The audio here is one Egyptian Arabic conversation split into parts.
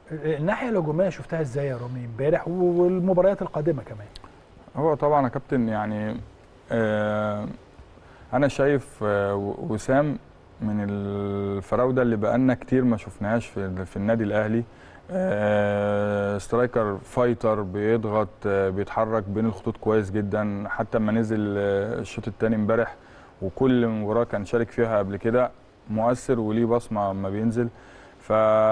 الناحيه الهجوميه شفتها ازاي يا رامي امبارح والمباريات القادمه كمان هو طبعا يا كابتن يعني آه انا شايف آه وسام من الفراوده اللي بقالنا كتير ما شفناهاش في, في النادي الاهلي آه سترايكر فايتر بيضغط آه بيتحرك بين الخطوط كويس جدا حتى لما نزل آه الشوط الثاني امبارح وكل مباراه كان شارك فيها قبل كده مؤثر وليه بصمه لما بينزل ف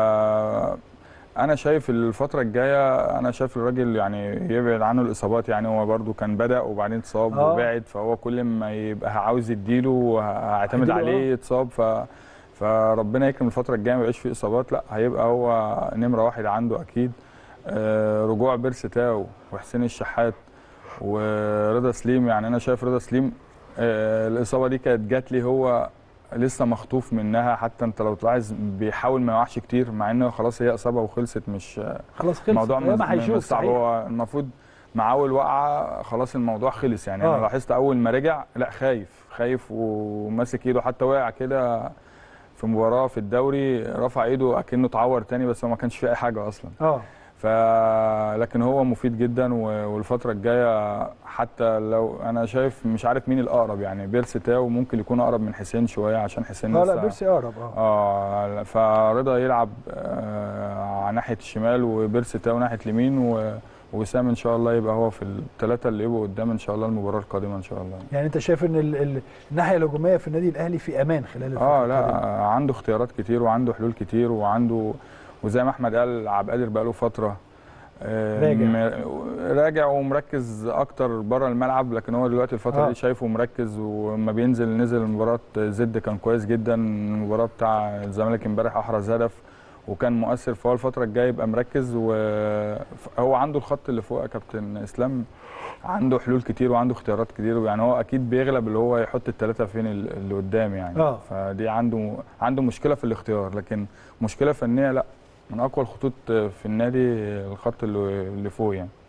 انا شايف الفتره الجايه انا شايف الراجل يعني يبعد عنه الاصابات يعني هو برده كان بدا وبعدين اتصاب آه. وبعد فهو كل ما يبقى عاوز يديله هعتمد هيديله عليه يتصاب ف فربنا يكرم الفتره الجايه ما يبقاش فيه اصابات لا هيبقى هو نمره واحد عنده اكيد آه رجوع بيرس تاو وحسين الشحات ورضا سليم يعني انا شايف رضا سليم آه الاصابه دي كانت جات لي هو لسه مخطوف منها حتى انت لو تلاحظ بيحاول ما يقعش كتير مع انه خلاص هي اصابه وخلصت مش خلص خلص الموضوع ما مش هيشوف صعب صحيح. هو المفروض مع اول وقعه خلاص الموضوع خلص يعني آه. انا لاحظت اول ما رجع لا خايف خايف وماسك ايده حتى وقع كده في مباراه في الدوري رفع ايده اكنه اتعور تاني بس هو ما كانش فيه اي حاجه اصلا اه ف لكن هو مفيد جدا و- والفتره الجايه حتى لو انا شايف مش عارف مين الاقرب يعني بيرس تاو ممكن يكون اقرب من حسين شويه عشان حسين اه لا لسه- بيرسي اقرب اه اه فرضا يلعب آه على ناحيه الشمال وبيرس تاو ناحيه اليمين و- ووسام ان شاء الله يبقى هو في الثلاثه اللي يبقوا قدام ان شاء الله المباراه القادمه ان شاء الله يعني انت شايف ان ال- ال- الناحيه الهجوميه في النادي الاهلي في امان خلال الفتره اه لا القادمة. عنده اختيارات كتير وعنده حلول كتير وعنده وزي ما احمد قال عبد القادر بقى له فتره آه، راجع. م- راجع ومركز اكتر بره الملعب لكن هو دلوقتي الفتره آه. دي شايفه مركز وما بينزل نزل مباراه زد كان كويس جدا المباراه بتاع الزمالك امبارح احرز هدف وكان مؤثر فهو الفتره الجايه يبقى مركز وهو عنده الخط اللي فوق يا كابتن اسلام عنده حلول كتير وعنده اختيارات كتير يعني هو اكيد بيغلب اللي هو يحط الثلاثه فين ال- اللي قدام يعني آه. فدي عنده عنده مشكله في الاختيار لكن مشكله فنيه لا من اقوى الخطوط في النادي الخط اللي اللي فوق يعني